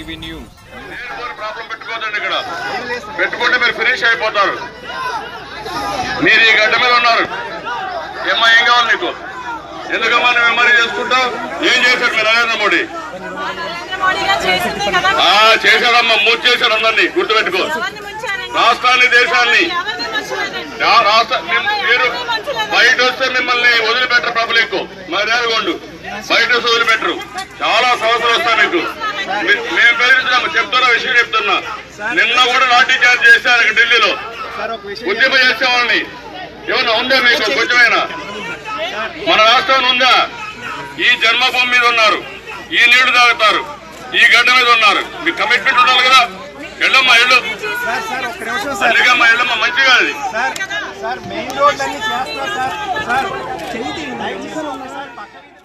TV news లేనిపోని problem పెట్టుకోవద్దండి ఇక్కడ పెట్టుకుంటే మీరు ఫినిష్ అయిపోతారు మీరు ఈ గడ్డ మీద ఉన్నారు ఏమ్మా ఏం కావాలి నీకు ఎందుకమ్మా నువ్వు ఎంఆర్ఐ చేసుకుంటావు ఏం చేశాడు మీరు నరేంద్ర మోడీ నరేంద్ర మోడీ గారు చేసిందే కదా ఆ చేశాడమ్మా మూడు చేశాడు అందరినీ గుర్తుపెట్టుకో ఎవరిని ముంచారండి? రాష్ట్రాన్ని దేశాన్ని ఎవరిని ముంచలేదండి. రా- రాష్ట్ర మిమ్- మీరు బయట వస్తే మిమ్మల్ని వదిలిపెట్టరు పబ్లిక్ మరి రేగొండు బయట వస్తే వదిలిపెట్టరు చాలా సమస్యలు వస్తాయి మీకు మీ- మేము బెదిరిస్తున్నాము చెప్తున్నా విషయం చెప్తున్నా నిన్న కూడా లాఠీ చార్జ్ చేశారు ఇక్కడ ఢిల్లీలో ఉద్యమం చేసే వాళ్ళని ఏమన్నా ఉందా మీకు కొంచెమైనా మన రాష్ట్రం ఉందా ఈ జన్మభూమి మీద ఉన్నారు ఈ నీళ్లు తాగుతారు ఈ గడ్డ మీద ఉన్నారు మీకు కమిట్మెంట్ ఉండాలి కదా ఎళ్ళమ్మా ఎళ్ళు సార్ సార్ ఒక్క నిమిషం సార్ అందుకమ్మా ఎళ్ళమ్మా మంచిగా అది సార్ సార్ మెయిన్ రోడ్ అన్ని చేస్తున్నారు సార్ సార్ చెయ్యి తీయండి. సార్ పక్కన